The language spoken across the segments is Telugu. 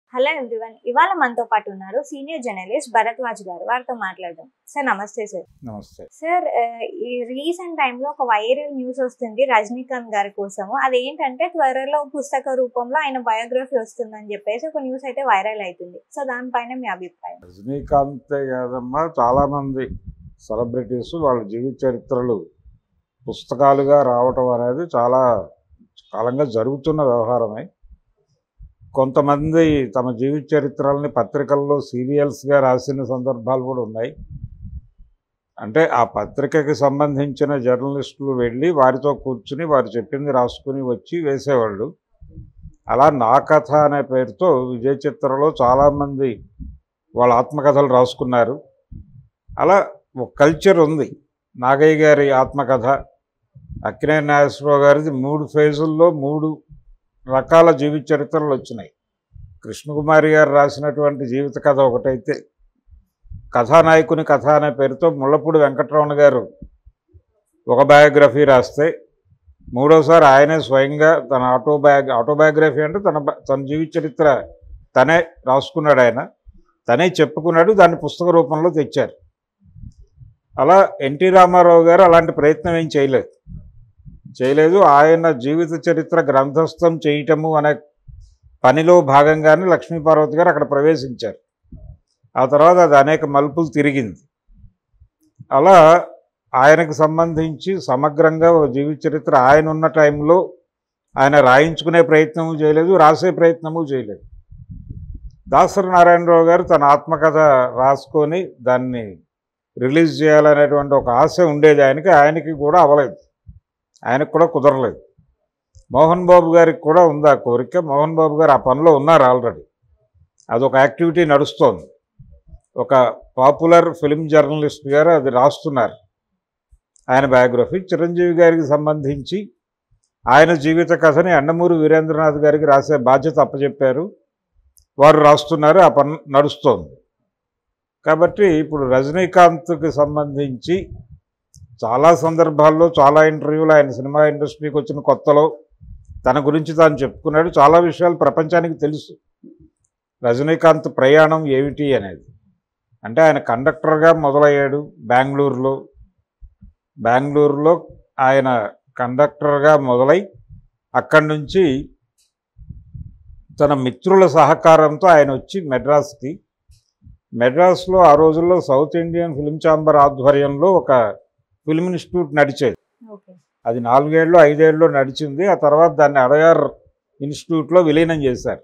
హలో ఎవ్రీవన్ ఇవాళ మనతో పాటు ఉన్నారు సీనియర్ జర్నలిస్ట్ భరద్వాజ్ గారు వారితో మాట్లాడదాం సార్ నమస్తే సార్ నమస్తే సార్ ఆ, ఈ రీసెంట్ టైంలో ఒక వైరల్ న్యూస్ వస్తుంది రజనీకాంత్ గారి కోసము అదేంటంటే త్వరలో పుస్తక రూపంలో ఆయన బయోగ్రఫీ వస్తుందని చెప్పేసి ఒక న్యూస్ అయితే వైరల్ అవుతుంది సో దానిపైన మీ అభిప్రాయం రజనీకాంతే కాదమ్మా చాలామంది సెలబ్రిటీస్ వాళ్ళ జీవిత చరిత్రలు పుస్తకాలుగా రావటం అనేది చాలా కాలంగా జరుగుతున్న వ్యవహారమే కొంతమంది తమ జీవిత చరిత్రల్ని పత్రికల్లో సీరియల్స్గా రాసిన సందర్భాలు కూడా ఉన్నాయి అంటే ఆ పత్రికకి సంబంధించిన జర్నలిస్టులు వెళ్ళి వారితో కూర్చుని వారు చెప్పింది రాసుకుని వచ్చి వేసేవాళ్ళు అలా నా కథ అనే పేరుతో విజయ చిత్రలో చాలామంది వాళ్ళ ఆత్మకథలు రాసుకున్నారు అలా ఒక కల్చర్ ఉంది నాగయ్య గారి ఆత్మకథ అక్కినేని నాగేశ్వరరావు గారిది మూడు ఫేజుల్లో మూడు రకాల జీవిత చరిత్రలు వచ్చినాయి కృష్ణకుమారి గారు రాసినటువంటి జీవిత కథ ఒకటైతే కథానాయకుని కథ అనే పేరుతో ముళ్ళపూడి వెంకటరమణ గారు ఒక బయోగ్రఫీ రాస్తే మూడోసారి ఆయనే స్వయంగా తన ఆటోబయోగ్ ఆటోబయోగ్రఫీ అంటే తన బ- తన జీవిత చరిత్ర తనే రాసుకున్నాడు ఆయన తనే చెప్పుకున్నాడు దాన్ని పుస్తక rూపంలో తెచ్చారు అలా ఎన్టీ రామారావు గారు అలాంటి ప్రయత్నం ఏం చేయలేదు చేయలేదు ఆయన జీవిత చరిత్ర గ్రంథస్థం చేయటము అనే పనిలో భాగంగానే లక్ష్మీపార్వతి గారు అక్కడ ప్రవేశించారు ఆ తర్వాత అది అనేక మలుపులు తిరిగింది అలా ఆయనకు సంబంధించి సమగ్రంగా ఓ జీవిత చరిత్ర ఆయన ఉన్న టైంలో ఆయన రాయించుకునే ప్రయత్నము చేయలేదు రాసే ప్రయత్నము చేయలేదు దాసరి నారాయణరావు గారు తన ఆత్మకథ రాసుకొని దాన్ని రిలీజ్ చేయాలనేటువంటి ఒక ఆశ ఉండేది ఆయనకి ఆయనకి కూడా అవ్వలేదు ఆయనకు కూడా కుదరలేదు మోహన్ బాబు గారికి కూడా ఉంది ఆ కోరిక మోహన్ బాబు గారు ఆ పనిలో ఉన్నారు ఆల్రెడీ అదొక యాక్టివిటీ నడుస్తోంది ఒక పాపులర్ ఫిలిం జర్నలిస్ట్ గారు అది రాస్తున్నారు ఆయన బయోగ్రఫీ చిరంజీవి గారికి సంబంధించి ఆయన జీవిత కథని అన్నమూరి వీరేంద్రనాథ్ గారికి రాసే బాధ్యత అప్పచెప్పారు వారు రాస్తున్నారు ఆ పని నడుస్తోంది కాబట్టి ఇప్పుడు రజనీకాంత్కి సంబంధించి చాలా సందర్భాల్లో చాలా ఇంటర్వ్యూలు ఆయన సినిమా ఇండస్ట్రీకి వచ్చిన కొత్తలో తన గురించి తాను చెప్పుకున్నాడు చాలా విషయాలు ప్రపంచానికి తెలుసు రజనీకాంత్ ప్రయాణం ఏమిటి అనేది అంటే ఆయన కండక్టర్గా మొదలయ్యాడు బెంగళూరులో బెంగళూరులో ఆయన కండక్టర్గా మొదలై అక్కడి నుంచి తన మిత్రుల సహకారంతో ఆయన వచ్చి మెడ్రాస్కి మెడ్రాస్లో ఆ రోజుల్లో సౌత్ ఇండియన్ ఫిల్మ్ ఛాంబర్ ఆధ్వర్యంలో ఒక ఫిల్మ్ ఇన్స్టిట్యూట్ నడిచేది ఓకే అది నాలుగేళ్ళు ఐదేళ్ళు నడిచింది ఆ తర్వాత దాన్ని అడయార్ ఇన్స్టిట్యూట్లో విలీనం చేశారు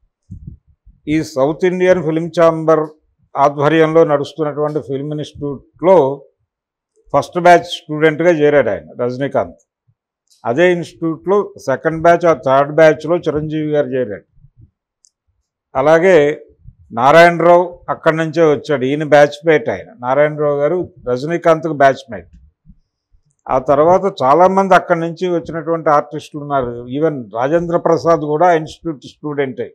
ఈ సౌత్ ఇండియన్ ఫిల్మ్ ఛాంబర్ ఆధ్వర్యంలో నడుస్తున్నటువంటి ఫిల్మ్ ఇన్స్టిట్యూట్లో ఫస్ట్ బ్యాచ్ స్టూడెంట్గా చేరాడు ఆయన రజనీకాంత్ అదే ఇన్స్టిట్యూట్లో సెకండ్ బ్యాచ్ ఆ థర్డ్ బ్యాచ్లో చిరంజీవి గారు చేరాడు అలాగే నారాయణరావు అక్కడి నుంచే వచ్చాడు ఈయన బ్యాచ్ మేట్ ఆయన నారాయణరావు గారు రజనీకాంత్కు బ్యాచ్ మేట్ ఆ తర్వాత చాలామంది అక్కడి నుంచి వచ్చినటువంటి ఆర్టిస్టులు ఉన్నారు ఈవెన్ రాజేంద్ర ప్రసాద్ కూడా ఇన్స్టిట్యూట్ స్టూడెంటే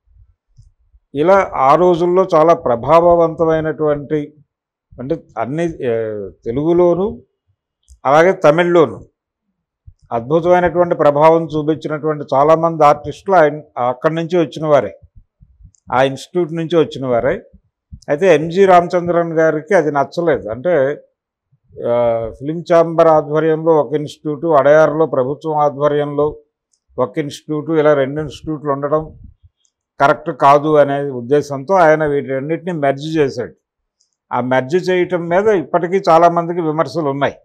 ఇలా ఆ రోజుల్లో చాలా ప్రభావవంతమైనటువంటి అంటే అన్ని ఏ, తెలుగులోను అలాగే తమిళ్లోను అద్భుతమైనటువంటి ప్రభావం చూపించినటువంటి చాలామంది ఆర్టిస్టులు ఆయన అక్కడి నుంచి వచ్చిన వారే ఆ ఇన్స్టిట్యూట్ నుంచి వచ్చిన వారే అయితే ఎంజి రామచంద్రన్ గారికి అది నచ్చలేదు అంటే ఆ, ఫిలిం ఛాంబర్ ఆధ్వర్యంలో ఒక ఇన్స్టిట్యూటు అడయార్లో ప్రభుత్వం ఆధ్వర్యంలో ఒక ఇన్స్టిట్యూటు ఇలా రెండు ఇన్స్టిట్యూట్లు ఉండడం కరెక్ట్ కాదు అనే ఉద్దేశంతో ఆయన వీటన్నిటిని మెర్జ్ చేశాడు ఆ మెర్జ్ చేయటం మీద ఇప్పటికీ చాలామందికి విమర్శలు ఉన్నాయి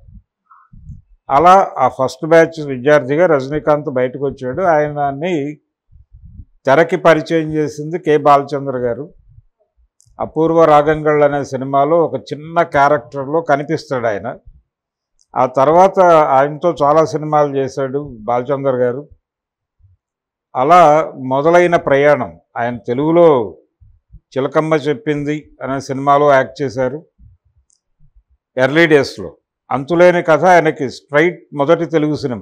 అలా ఆ ఫస్ట్ బ్యాచ్ విద్యార్థిగా రజనీకాంత్ బయటకు వచ్చాడు ఆయనని తెరకి పరిచయం చేసింది కె బాలచంద్ర గారు అపూర్వ రాగంగళ్ళు అనే సినిమాలో ఒక చిన్న క్యారెక్టర్లో కనిపిస్తాడు ఆయన ఆ తర్వాత ఆయనతో చాలా సినిమాలు చేశాడు బాలచందర్ గారు అలా మొదలైన ప్రయాణం ఆయన తెలుగులో చిలకమ్మ చెప్పింది అనే సినిమాలో యాక్ట్ చేశారు ఎర్లీ డేస్లో అంతులేని కథ ఆయనకి స్ట్రైట్ మొదటి తెలుగు సినిమా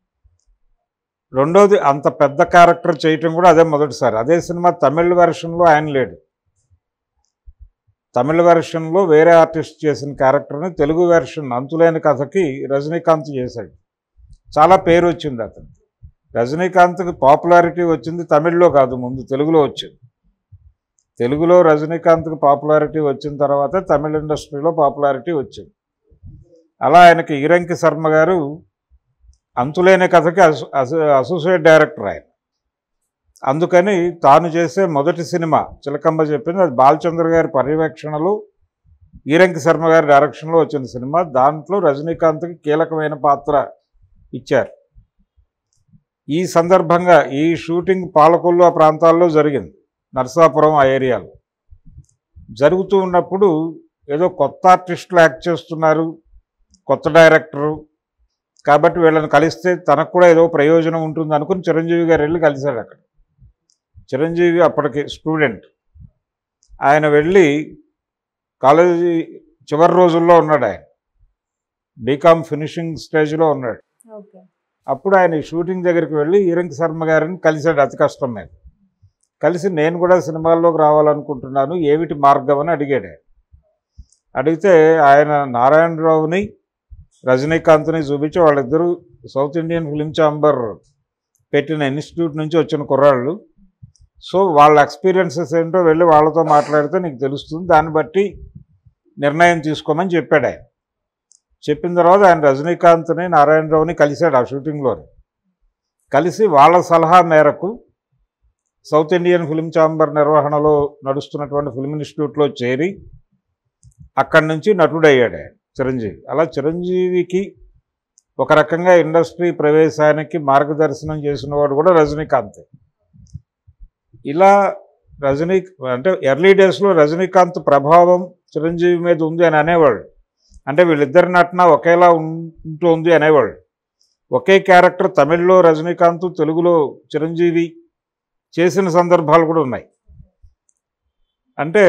రెండోది అంత పెద్ద క్యారెక్టర్ చేయటం కూడా అదే మొదటిసారి అదే సినిమా తమిళ వెర్షన్లో ఆయన లేడు తమిళ వెర్షన్లో వేరే ఆర్టిస్ట్ చేసిన క్యారెక్టర్ని తెలుగు వెర్షన్ అంతులేని కథకి రజనీకాంత్ చేశాడు చాలా పేరు వచ్చింది అతనికి రజనీకాంత్కి పాపులారిటీ వచ్చింది తమిళ్లో కాదు ముందు తెలుగులో వచ్చింది తెలుగులో రజనీకాంత్కి పాపులారిటీ వచ్చిన తర్వాత తమిళ ఇండస్ట్రీలో పాపులారిటీ వచ్చింది అలా ఆయనకి ఈరంకి శర్మ గారు అంతులేని కథకి అసో అసో- అసోసియేట్ డైరెక్టర్ ఆయన అందుకని తాను చేసే మొదటి సినిమా చిలకమ్మ చెప్పింది అది బాలచంద్ర గారి పర్యవేక్షణలో ఈరంకి శర్మ గారి డైరెక్షన్లో వచ్చిన సినిమా దాంట్లో రజనీకాంత్కి కీలకమైన పాత్ర ఇచ్చారు ఈ సందర్భంగా ఈ షూటింగ్ పాలకొల్లు ఆ ప్రాంతాల్లో జరిగింది నర్సాపురం ఆ ఏరియాలో జరుగుతూ ఉన్నప్పుడు ఏదో కొత్త ఆర్టిస్టులు యాక్ట్ చేస్తున్నారు కొత్త డైరెక్టరు కాబట్టి వీళ్ళని కలిస్తే తనకు కూడా ఏదో ప్రయోజనం ఉంటుంది అనుకుని చిరంజీవి గారు వెళ్ళి కలిశాడు అక్కడ చిరంజీవి అప్పటికి స్టూడెంట్ ఆయన వెళ్ళి కాలేజీ చివరి రోజుల్లో ఉన్నాడు ఆయన బీకామ్ ఫినిషింగ్ స్టేజ్లో ఉన్నాడు ఓకే అప్పుడు ఆయన ఈ షూటింగ్ దగ్గరికి వెళ్ళి ఈరంకి శర్మ గారిని కలిశాడు అతి కష్టం మీద కలిసి నేను కూడా సినిమాల్లోకి రావాలనుకుంటున్నాను ఏమిటి మార్గం అని అడిగాడు ఆయన అడిగితే ఆయన నారాయణరావుని రజనీకాంత్ని చూపించి వాళ్ళిద్దరూ సౌత్ ఇండియన్ ఫిలిం ఛాంబర్ పెట్టిన ఇన్స్టిట్యూట్ నుంచి వచ్చిన కుర్రాళ్ళు సో వాళ్ళ ఎక్స్పీరియన్సెస్ ఏంటో వెళ్ళి వాళ్ళతో మాట్లాడితే నీకు తెలుస్తుంది దాన్ని బట్టి నిర్ణయం తీసుకోమని చెప్పాడు ఆయన చెప్పిన తర్వాత ఆయన రజనీకాంత్ని నారాయణరావుని కలిశాడు ఆ షూటింగ్లోనే కలిసి వాళ్ళ సలహా మేరకు సౌత్ ఇండియన్ ఫిలిం ఛాంబర్ నిర్వహణలో నడుస్తున్నటువంటి ఫిల్మ్ ఇన్స్టిట్యూట్లో చేరి అక్కడి నుంచి నటుడయ్యాడు ఆయన చిరంజీవి అలా చిరంజీవికి ఒక రకంగా ఇండస్ట్రీ ప్రవేశానికి మార్గదర్శనం చేసిన వాడు కూడా రజనీకాంత్ ఇలా రజనీ అంటే ఎర్లీ డేస్లో రజనీకాంత్ ప్రభావం చిరంజీవి మీద ఉంది అని అనేవాళ్ళు అంటే వీళ్ళిద్దరి నటన ఒకేలా ఉంటుంది అనేవాళ్ళు ఒకే క్యారెక్టర్ తమిళ్లో రజనీకాంత్ తెలుగులో చిరంజీవి చేసిన సందర్భాలు కూడా ఉన్నాయి అంటే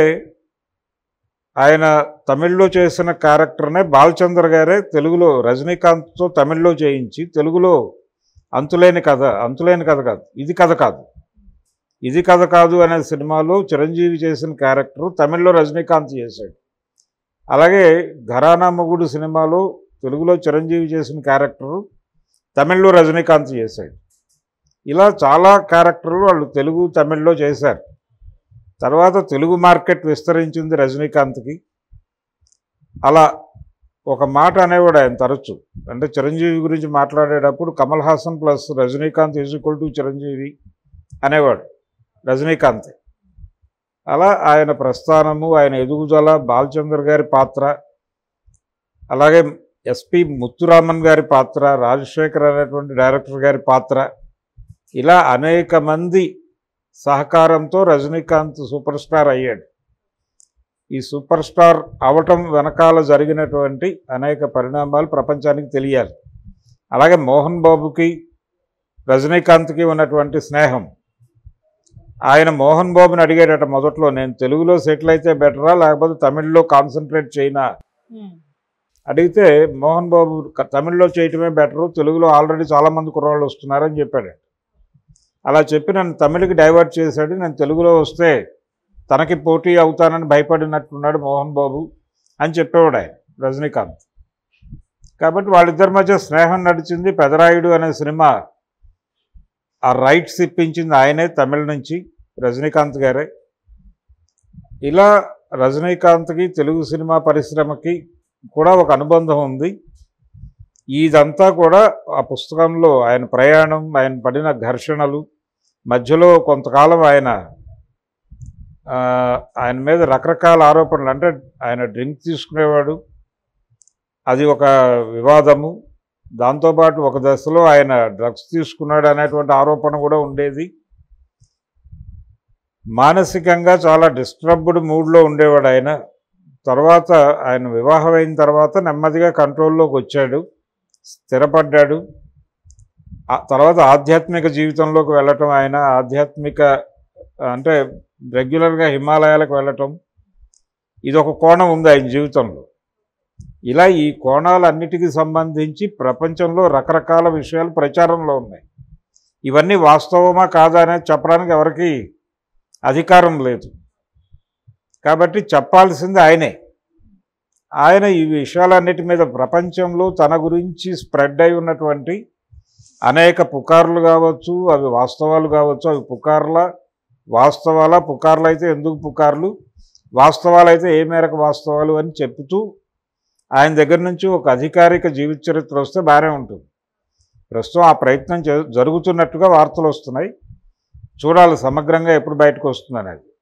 ఆయన తమిళ్లో చేసిన క్యారెక్టర్నే బాలచంద్ర గారే తెలుగులో రజనీకాంత్తో తమిళ్లో చేయించి తెలుగులో అంతులేని కథ అంతులేని కథ కాదు ఇది కథ కాదు ఇది కథ కాదు అనే సినిమాలో చిరంజీవి చేసిన క్యారెక్టర్ తమిళ్లో రజనీకాంత్ చేశాడు అలాగే ఘరానా మొగుడు సినిమాలో తెలుగులో చిరంజీవి చేసిన క్యారెక్టరు తమిళ్లో రజనీకాంత్ చేశాడు ఇలా చాలా క్యారెక్టర్లు వాళ్ళు తెలుగు తమిళ్లో చేశారు తర్వాత తెలుగు మార్కెట్ విస్తరించింది రజనీకాంత్కి అలా ఒక మాట అనేవాడు ఆయన తరచు అంటే చిరంజీవి గురించి మాట్లాడేటప్పుడు Kamal Haasan plus Rajinikanth is equal to Chiranjeevi అనేవాడు రజనీకాంత్ అలా ఆయన ప్రస్థానము ఆయన ఎదుగుదల బాలచంద్ర గారి పాత్ర అలాగే ఎస్పి ముత్తురామన్ గారి పాత్ర రాజశేఖర్ అనేటువంటి డైరెక్టర్ గారి పాత్ర ఇలా అనేక మంది సహకారంతో రజనీకాంత్ సూపర్ స్టార్ అయ్యాడు ఈ సూపర్ స్టార్ అవటం వెనకాల జరిగినటువంటి అనేక పరిణామాలు ప్రపంచానికి తెలియాలి అలాగే మోహన్ బాబుకి రజనీకాంత్కి ఉన్నటువంటి స్నేహం ఆయన మోహన్ బాబుని అడిగాడట మొదట్లో నేను తెలుగులో సెటిల్ అయితే బెటరా లేకపోతే తమిళ్లో కాన్సన్ట్రేట్ చేయనా అడిగితే మోహన్ బాబు క- తమిళ్లో చేయటమే బెటరు తెలుగులో ఆల్రెడీ చాలామంది కుర్రాళ్ళు వస్తున్నారని చెప్పాడు అలా చెప్పి నన్ను తమిళకి డైవర్ట్ చేశాడు నేను తెలుగులో వస్తే తనకి పోటీ అవుతానని భయపడినట్టున్నాడు మోహన్ బాబు అని చెప్పేవాడు ఆయన రజనీకాంత్ కాబట్టి వాళ్ళిద్దరి మధ్య స్నేహం నడిచింది పెదరాయుడు అనే సినిమా ఆ రైట్స్ ఇప్పించింది ఆయనే తమిళ నుంచి రజనీకాంత్ గారే ఇలా రజనీకాంత్కి తెలుగు సినిమా పరిశ్రమకి కూడా ఒక అనుబంధం ఉంది ఇదంతా కూడా ఆ పుస్తకంలో ఆయన ప్రయాణం ఆయన పడిన ఘర్షణలు మధ్యలో కొంతకాలం ఆయన ఆ, ఆయన మీద రకరకాల ఆరోపణలు అంటే ఆయన డ్రింక్ తీసుకునేవాడు అది ఒక వివాదము దాంతోపాటు ఒక దశలో ఆయన డ్రగ్స్ తీసుకున్నాడు అనేటువంటి ఆరోపణ కూడా ఉండేది మానసికంగా చాలా డిస్టర్బ్డ్ మూడ్లో ఉండేవాడు ఆయన తర్వాత ఆయన వివాహం అయిన తర్వాత నెమ్మదిగా కంట్రోల్లోకి వచ్చాడు స్థిరపడ్డాడు ఆ తర్వాత ఆధ్యాత్మిక జీవితంలోకి వెళ్ళటం ఆయన ఆధ్యాత్మిక అంటే రెగ్యులర్గా హిమాలయాలకు వెళ్ళటం ఇది ఒక కోణం ఉంది ఆయన జీవితంలో ఇలా ఈ కోణాలన్నిటికీ సంబంధించి ప్రపంచంలో రకరకాల విషయాలు ప్రచారంలో ఉన్నాయి ఇవన్నీ వాస్తవమా కాదా అనేది చెప్పడానికి ఎవరికి అధికారం లేదు కాబట్టి చెప్పాల్సింది ఆయనే ఆయన ఈ విషయాలన్నిటి మీద ప్రపంచంలో తన గురించి స్ప్రెడ్ అయి ఉన్నటువంటి అనేక పుకార్లు కావచ్చు అవి వాస్తవాలు కావచ్చు అవి పుకార్ల వాస్తవాల పుకార్లు అయితే ఎందుకు పుకార్లు వాస్తవాలు అయితే ఏ మేరకు వాస్తవాలు అని చెప్తూ ఆయన దగ్గర నుంచి ఒక అధికారిక జీవిత చరిత్ర వస్తే బాగానే ఉంటుంది ప్రస్తుతం ఆ ప్రయత్నం జ- జరుగుతున్నట్టుగా వార్తలు వస్తున్నాయి చూడాలి సమగ్రంగా ఎప్పుడు బయటకు వస్తుంది అనేది